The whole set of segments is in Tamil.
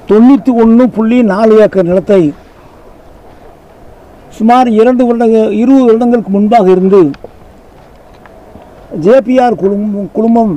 தொண்ணூற்றி ஒன்று புள்ளி நாலு ஏக்கர் நிலத்தை சுமார் இரண்டு வருடங்க இருபது வருடங்களுக்கு முன்பாக இருந்து ஜேபிஆர் குழுமம் குழுமம்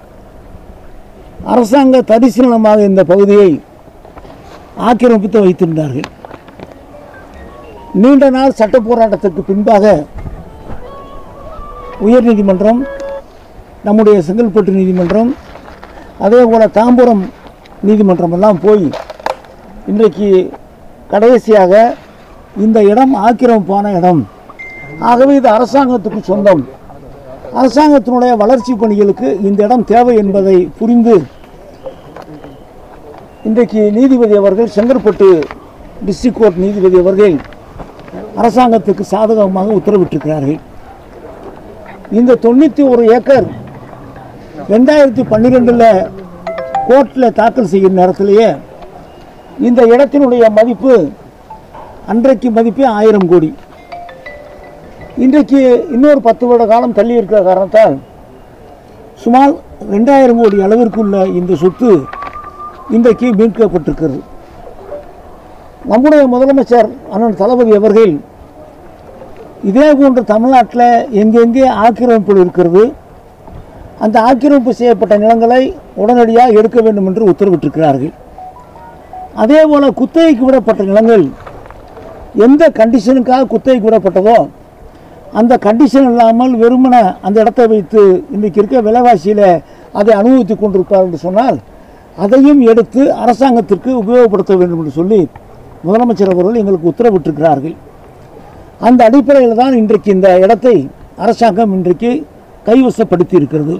அரசாங்க தரிசு நிலமாக இந்த பகுதியை ஆக்கிரமித்து வைத்திருந்தார்கள் நீண்ட நாள் சட்ட போராட்டத்திற்கு பின்பாக உயர்நீதிமன்றம் நம்முடைய செங்கல்பட்டு நீதிமன்றம் அதே போல் தாம்பரம் நீதிமன்றம் எல்லாம் போய் இன்றைக்கு கடைசியாக இந்த இடம் ஆக்கிரமிப்பான இடம் ஆகவே இது அரசாங்கத்துக்கு சொந்தம் அரசாங்கத்தினுடைய வளர்ச்சி பணிகளுக்கு இந்த இடம் தேவை என்பதை புரிந்து இன்றைக்கு நீதிபதி அவர்கள் செங்கற்பட்டு டிஸ்ட்ரிக்ட் கோர்ட் நீதிபதி அவர்கள் அரசாங்கத்துக்கு சாதகமாக உத்தரவிட்டிருக்கிறார்கள் இந்த தொண்ணூற்றி ஒரு ஏக்கர் ரெண்டாயிரத்தி பன்னிரெண்டில் கோர்ட்டில் தாக்கல் செய்யும் நேரத்திலேயே இந்த இடத்தினுடைய மதிப்பு அன்றைக்கு மதிப்பே ஆயிரம் கோடி இன்றைக்கு இன்னொரு பத்து வருட காலம் தள்ளி இருக்கிற காரணத்தால் சுமார் ரெண்டாயிரம் கோடி அளவிற்குள்ள இந்த சொத்து இன்றைக்கு மீட்கப்பட்டிருக்கிறது நம்முடைய முதலமைச்சர் அண்ணன் தளபதி அவர்கள் இதே போன்று தமிழ்நாட்டில் எங்கெங்கே ஆக்கிரமிப்பு இருக்கிறது அந்த ஆக்கிரமிப்பு செய்யப்பட்ட நிலங்களை உடனடியாக எடுக்க வேண்டும் என்று உத்தரவிட்டிருக்கிறார்கள் அதே போல் குத்தகைக்கு விடப்பட்ட நிலங்கள் எந்த கண்டிஷனுக்காக குத்தகைக்கு விடப்பட்டதோ அந்த கண்டிஷன் இல்லாமல் வெறுமன அந்த இடத்தை வைத்து இன்றைக்கு இருக்க விலைவாசியில் அதை அனுபவித்துக் கொண்டிருப்பார் என்று சொன்னால் அதையும் எடுத்து அரசாங்கத்திற்கு உபயோகப்படுத்த வேண்டும் என்று சொல்லி முதலமைச்சர் அவர்கள் எங்களுக்கு உத்தரவிட்டிருக்கிறார்கள் அந்த அடிப்படையில் தான் இன்றைக்கு இந்த இடத்தை அரசாங்கம் இன்றைக்கு கைவசப்படுத்தி இருக்கிறது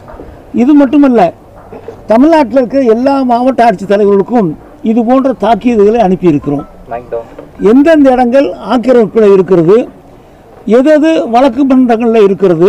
இது மட்டுமல்ல தமிழ்நாட்டில் இருக்கிற எல்லா மாவட்ட ஆட்சித்தலைவர்களுக்கும் இது போன்ற தாக்கீதுகளை அனுப்பியிருக்கிறோம் எந்தெந்த இடங்கள் ஆக்கிரமிப்பில் இருக்கிறது எது எது வழக்கு மன்றங்களில் இருக்கிறது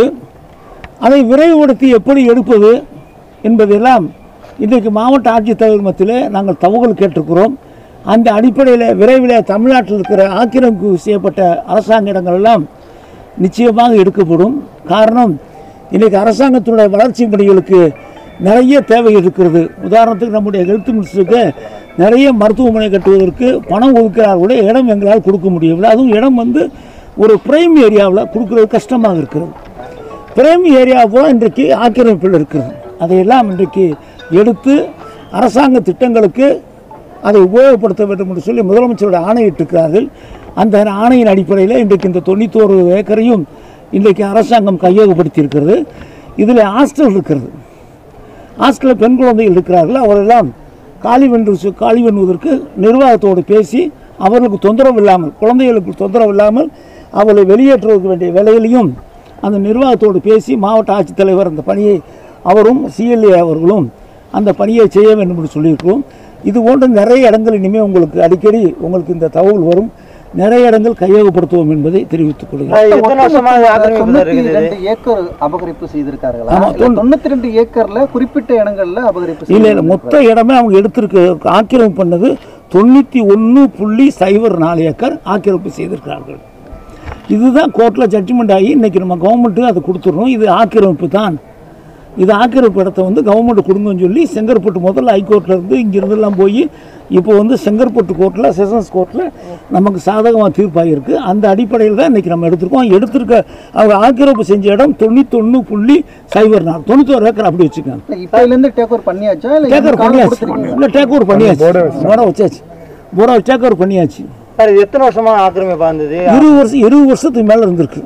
அதை விரைவுபடுத்தி எப்படி எடுப்பது என்பதெல்லாம் இன்றைக்கு மாவட்ட ஆட்சித்தலைவர் மத்தியில் நாங்கள் தகவல் கேட்டிருக்கிறோம் அந்த அடிப்படையில் விரைவில் தமிழ்நாட்டில் இருக்கிற ஆக்கிரமிப்பு செய்யப்பட்ட அரசாங்க இடங்கள் எல்லாம் நிச்சயமாக எடுக்கப்படும் காரணம் இன்றைக்கு அரசாங்கத்தினுடைய வளர்ச்சி பணிகளுக்கு நிறைய தேவை இருக்கிறது உதாரணத்துக்கு நம்முடைய ஹெல்த் மினிஸ்டருக்கு நிறைய மருத்துவமனை கட்டுவதற்கு பணம் ஒதுக்கிறார் கூட இடம் எங்களால் கொடுக்க முடியவில்லை அதுவும் இடம் வந்து ஒரு பிரைம் ஏரியாவில் கொடுக்கறது கஷ்டமாக இருக்கிறது பிரைம் ஏரியா பூரா இன்றைக்கு ஆக்கிரமிப்பில் இருக்கிறது அதையெல்லாம் இன்றைக்கு எடுத்து அரசாங்க திட்டங்களுக்கு அதை உபயோகப்படுத்த வேண்டும் என்று சொல்லி முதலமைச்சரோட ஆணையிட்டிருக்கிறார்கள் அந்த ஆணையின் அடிப்படையில் இன்றைக்கு இந்த தொண்ணூத்தோரு ஏக்கரையும் இன்றைக்கு அரசாங்கம் கையகப்படுத்தி இருக்கிறது இதில் ஹாஸ்டல் இருக்கிறது ஹாஸ்டலில் பெண் குழந்தைகள் இருக்கிறார்கள் அவரெல்லாம் காலி வென்று காலி பண்ணுவதற்கு நிர்வாகத்தோடு பேசி அவர்களுக்கு தொந்தரவு இல்லாமல் குழந்தைகளுக்கு தொந்தரவு இல்லாமல் அவர்களை வெளியேற்றுவதற்கு வேண்டிய வேலையிலையும் அந்த நிர்வாகத்தோடு பேசி மாவட்ட ஆட்சித்தலைவர் அந்த பணியை அவரும் சிஎல்ஏ அவர்களும் அந்த பணியை செய்ய வேண்டும் என்று சொல்லியிருக்கிறோம் இது போன்ற நிறைய இடங்கள் இனிமேல் உங்களுக்கு அடிக்கடி உங்களுக்கு இந்த தகவல் வரும் நிறைய இடங்கள் கையகப்படுத்துவோம் என்பதை தெரிவித்துக் கொள்கிறேன் எத்தனை வருஷமா இது ஆக்கிரமிப்பு தொண்ணூத்தி இருக்குது ரெண்டு ஏக்கர் அபகரிப்பு செய்திருக்கார்களா ஆமா, இல்ல தொண்ணூத்தி ரெண்டு ஏக்கர்ல குறிப்பிட்ட இடங்கள்ல அபகரிப்பு இல்லை இல்லை செய்திருக்காங்களா? மொத்த இடமே அவங்க எடுத்திருக்க ஆக்கிரமிப்பு பண்ணது தொண்ணூற்றி ஒன்று புள்ளி சைபர் நாலு ஏக்கர் ஆக்கிரமிப்பு செய்திருக்கிறார்கள் இதுதான் கோர்ட்டில் ஜட்ஜ்மெண்ட் ஆகி இன்றைக்கி நம்ம கவர்மெண்ட்டு அதை கொடுத்துட்றோம் இது ஆக்கிரமிப்பு தான் இது ஆக்கிரமிப்பு இடத்த வந்து கவர்மெண்ட் கொடுங்கன்னு சொல்லி செங்கற்பட்டு முதல்ல ஹைகோர்ட்டில் இருந்து இங்கிருந்தெல்லாம் போய் இப்போ வந்து செங்கற்பட்டு கோர்ட்டில் செஷன்ஸ் கோர்ட்டில் நமக்கு சாதகமாக தீர்ப்பாகிருக்கு அந்த அடிப்படையில் தான் இன்றைக்கி நம்ம எடுத்திருக்கோம் எடுத்திருக்க அவங்க ஆக்கிரமிப்பு செஞ்ச இடம் தொண்ணூத்தொன்று புள்ளி சைபர் நாலு தொண்ணூத்தோரு ஏக்கர் அப்படி வச்சுக்கோங்க இல்ல, இப்பையில இருந்து டேக் ஓவர் பண்ணியாச்சா இல்ல டேக் ஓவர் காலம் பண்ணியாச்சு கொடுத்திருக்கீங்களா? இல்லை டேக் ஓவர் பண்ணியாச்சு போட வச்சாச்சு போட டேக் ஓவர் பண்ணியாச்சு சார் இது எத்தனை வருஷமா ஆக்கிரமிப்பா இருந்தது இருபது வருஷம் இருபது வருஷத்துக்கு மேலே இருந்திருக்கு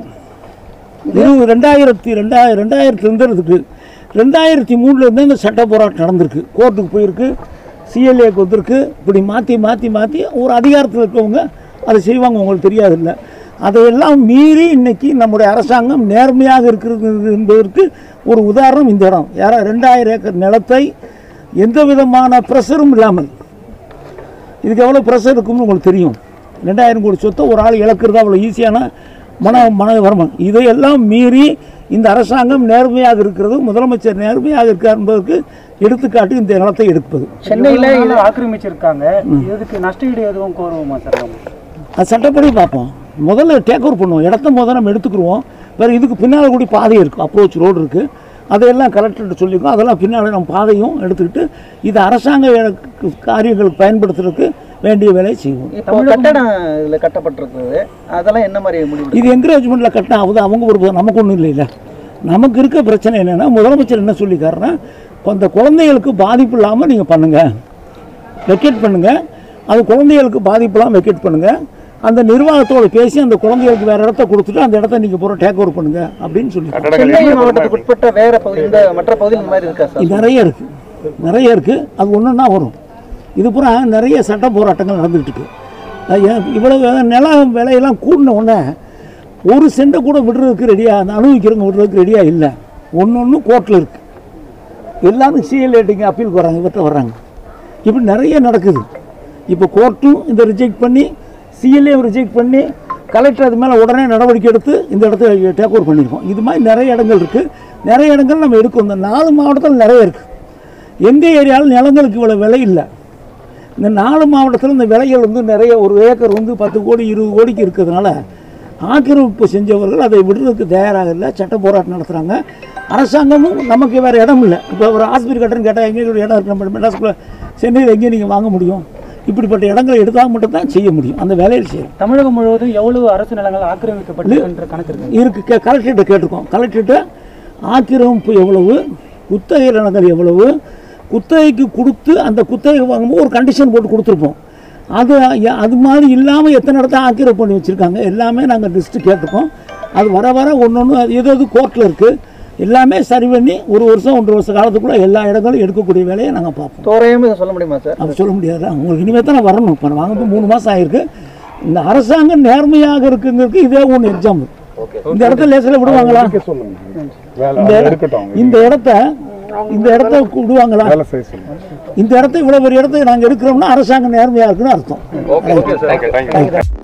இருபது ரெண்டாயிரத்தி ரெண்டாயிரம் ரெண்டாயிரத்தி இருந்திருக்கு ரெண்டாயிரத்தி மூணுலேருந்து இந்த சட்ட போராட்டம் நடந்திருக்கு கோர்ட்டுக்கு போயிருக்கு சிஎல்ஏக்கு வந்திருக்கு இப்படி மாற்றி மாற்றி மாற்றி ஒரு அதிகாரத்தில் இருக்கவங்க அதை செய்வாங்க உங்களுக்கு தெரியாதில்ல அதையெல்லாம் மீறி இன்னைக்கு நம்முடைய அரசாங்கம் நேர்மையாக இருக்கிறது என்பதற்கு ஒரு உதாரணம் இந்த இடம் யாரா ரெண்டாயிரம் ஏக்கர் நிலத்தை எந்த விதமான ப்ரெஷரும் இல்லாமல் இதுக்கு எவ்வளோ ப்ரெஷர் இருக்கும்னு உங்களுக்கு தெரியும் ரெண்டாயிரம் கோடி சொத்தை ஒரு ஆள் இழக்கிறது அவ்வளோ ஈஸியான மன மன வருமானம் இதையெல்லாம் மீறி இந்த அரசாங்கம் நேர்மையாக இருக்கிறது முதலமைச்சர் நேர்மையாக இருக்கார் என்பதற்கு எடுத்துக்காட்டு இந்த நிலத்தை எடுப்பது சென்னையில இது ஆக்கிரமிச்சிருக்காங்க இதுக்கு நஷ்டஈடு எதுவும் கோருவோமா சார் நம்ம அது சட்டப்படி பார்ப்போம் முதல்ல டேக் ஓவர் பண்ணுவோம் இடத்த முதல்ல நம்ம எடுத்துக்கிருவோம் வேறு இதுக்கு பின்னால் கூடி பாதை இருக்குது அப்ரோச் ரோடு இருக்குது அதையெல்லாம் கலெக்டர்கிட்ட சொல்லியிருக்கோம் அதெல்லாம் பின்னால் நம்ம பாதையும் எடுத்துக்கிட்டு இது அரசாங்க வேலைக்கு- காரியங்களுக்கு பயன்படுத்துறதுக்கு வேண்டிய வேலையை செய்வோம் இப்போ கட்டடம் இதுல கட்டப்பட்டிருக்குது அதெல்லாம் என்ன மாதிரி முடிவு இது என்கரேஜ்மெண்ட்டில் கட்டினா ஆகுது அவங்க ஒரு நமக்கு ஒன்றும் இல்லைல்ல நமக்கு இருக்க பிரச்சனை என்னென்னா முதலமைச்சர் என்ன சொல்லிக்காருன்னா அந்த குழந்தைகளுக்கு பாதிப்பு இல்லாமல் நீங்கள் பண்ணுங்கள் வெக்கேட் பண்ணுங்கள் அது குழந்தைகளுக்கு பாதிப்புலாம் வெக்கேட் பண்ணுங்கள் அந்த நிர்வாகத்தோடு பேசி அந்த குழந்தைகளுக்கு வேறு இடத்த கொடுத்துட்டு அந்த இடத்த நீங்கள் பூரா டேக் ஓவர் பண்ணுங்கள் அப்படின்னு சொல்லி சென்னை மாவட்டத்துக்கு உட்பட்ட வேற பகுதி இந்த மற்ற பகுதியில் இந்த மாதிரி இருக்கா சார் இது நிறைய இருக்குது நிறைய இருக்குது அது ஒன்றுன்னா வரும் இது பூரா நிறைய சட்ட போராட்டங்கள் நடந்துகிட்டு இருக்கு அது ஏன் இவ்வளவு நிலம் விலையெல்லாம் கூடின உடனே ஒரு சென்டை கூட விடுறதுக்கு ரெடியாக அந்த அனுபவிக்கிறவங்க விடுறதுக்கு ரெடியாக இல்லை ஒன்று ஒன்று கோர்ட்டில் இருக்குது எல்லாரும் சிஎல்ஏட்டிங்க அப்பீலுக்கு வராங்க இவர்கிட்ட வர்றாங்க இப்படி நிறைய நடக்குது இப்போ கோர்ட்டும் இதை ரிஜெக்ட் பண்ணி சிஎல்ஏ ரிஜெக்ட் பண்ணி கலெக்டர் அது மேலே உடனே நடவடிக்கை எடுத்து இந்த இடத்த டேக் ஓவர் பண்ணியிருக்கோம் இது மாதிரி நிறைய இடங்கள் இருக்குது நிறைய இடங்கள் நம்ம எடுக்கும் இந்த நாலு மாவட்டத்தில் நிறைய இருக்குது எங்கள் ஏரியாவில் நிலங்களுக்கு இவ்வளோ விலை இல்லை இந்த நாலு மாவட்டத்தில் இந்த விலைகள் வந்து நிறைய ஒரு ஏக்கர் வந்து பத்து கோடி இருபது கோடிக்கு இருக்கிறதுனால ஆக்கிரமிப்பு செஞ்சவர்கள் அதை விடுறதுக்கு தயாராக இல்லை சட்ட போராட்டம் நடத்துகிறாங்க அரசாங்கமும் நமக்கு வேறு இடம் இல்லை இப்போ ஒரு ஆஸ்பத்திரி கட்டணம் கேட்டால் எங்கே ஒரு இடம் இருக்கு நம்ம மெட்ராஸ்குள்ளே சென்னையில் எங்கேயும் நீங்கள் வாங்க முடியும் இப்படிப்பட்ட இடங்களை எடுத்தால் மட்டும்தான் செய்ய முடியும் அந்த வேலையில் செய்யணும் தமிழகம் முழுவதும் எவ்வளவு அரசு நிலங்கள் ஆக்கிரமிக்கப்பட்டிருக்கின்ற கணக்கு இருக்கு இருக்கு கே கலெக்டர்கிட்ட கேட்டிருக்கோம் கலெக்டர்கிட்ட ஆக்கிரமிப்பு எவ்வளவு குத்தகை நிலங்கள் எவ்வளவு குத்தகைக்கு கொடுத்து அந்த குத்தகை வாங்கும்போது ஒரு கண்டிஷன் போட்டு கொடுத்துருப்போம் அது ய- அது மாதிரி இல்லாமல் எத்தனை இடத்த ஆக்கிரமிப்பு பண்ணி வச்சுருக்காங்க எல்லாமே நாங்கள் லிஸ்ட்டு கேட்டிருக்கோம் அது வர வர ஒன்று ஒன்று அது எது எது கோர்ட்டில் இருக்குது எல்லாமே சரி பண்ணி ஒரு வருஷம் ஒன்றரை வருஷ காலத்துக்குள்ளே எல்லா இடங்களும் எடுக்கக்கூடிய வேலையை நாங்கள் பார்ப்போம் தோராயமா இதை சொல்ல முடியுமா சார் அப்படி சொல்ல முடியாது உங்களுக்கு இனிமேல் தான் வரணும் இப்போ வாங்க இப்போ மூணு மாதம் ஆயிருக்கு இந்த அரசாங்கம் நேர்மையாக இருக்குங்கிறதுக்கு இதே ஒன்று எக்ஸாம்பிள் இந்த இடத்த லேசில் விடுவாங்களா இந்த இட- இந்த இடத்த இந்த இடத்த விடுவாங்களா இந்த இடத்த இவ்வளோ பெரிய இடத்த நாங்கள் எடுக்கிறோம்னா அரசாங்கம் நேர்மையாக இருக்குன்னு அர்த்தம் தேங்க்யூ தேங்க்யூ